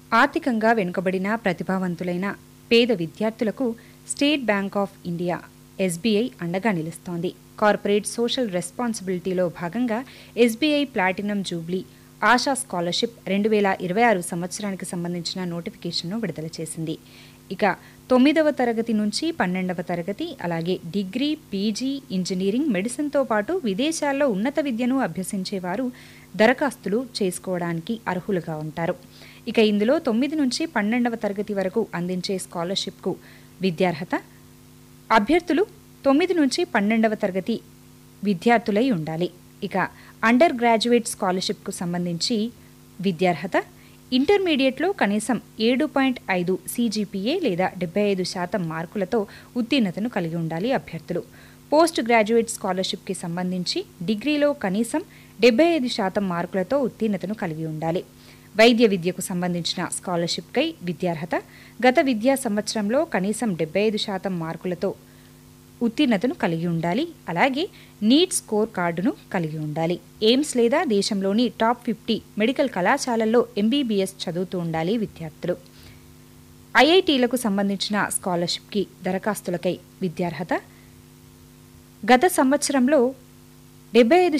ఆర్థికంగా వెనుకబడిన ప్రతిభావంతులైన పేద విద్యార్థులకు State Bank of India SBI అండగా నిలుస్తోంది కార్పొరేట్ సోషల్ రెస్పాన్సిబిలిటీలో భాగంగా SBI platinum jubilee Asha scholarship రెండు వేల ఇరవై ఆరు సంవత్సరానికి సంబంధించిన నోటిఫికేషన్ను విడుదల చేసింది ఇక తొమ్మిదవ తరగతి నుంచి పన్నెండవ తరగతి అలాగే డిగ్రీ పీజీ ఇంజనీరింగ్ మెడిసిన్తో పాటు విదేశాల్లో ఉన్నత విద్యను అభ్యసించేవారు దరఖాస్తులు చేసుకోవడానికి అర్హులుగా ఉంటారు ఇక ఇందులో తొమ్మిది నుంచి పన్నెండవ తరగతి వరకు అందించే స్కాలర్షిప్కు విద్యార్హత అభ్యర్థులు తొమ్మిది నుంచి పన్నెండవ తరగతి విద్యార్థులై ఉండాలి ఇక అండర్ గ్రాడ్యుయేట్ స్కాలర్షిప్కు సంబంధించి విద్యార్హత ఇంటర్మీడియట్లో కనీసం ఏడు పాయింట్ ఐదు సీజీపీఏ లేదా డెబ్బై ఐదు శాతం మార్కులతో ఉత్తీర్ణతను కలిగి ఉండాలి అభ్యర్థులు పోస్ట్ గ్రాడ్యుయేట్ స్కాలర్షిప్కి సంబంధించి డిగ్రీలో కనీసం డెబ్బై ఐదు శాతం మార్కులతో ఉత్తీర్ణతను కలిగి ఉండాలి వైద్య విద్యకు సంబంధించిన స్కాలర్షిప్కై విద్యార్హత గత విద్యా సంవత్సరంలో కనీసం డెబ్బై ఐదు శాతం మార్కులతో ఉత్తీర్ణతను కలిగి ఉండాలి అలాగే నీట్ స్కోర్ కార్డును కలిగి ఉండాలి ఎయిమ్స్ లేదా దేశంలోని టాప్ ఫిఫ్టీ మెడికల్ కళాశాలల్లో ఎంబీబీఎస్ చదువుతూ ఉండాలి విద్యార్థులు ఐఐటీలకు సంబంధించిన స్కాలర్షిప్కి దరఖాస్తులకై విద్యార్హత గత సంవత్సరంలో డెబ్బై ఐదు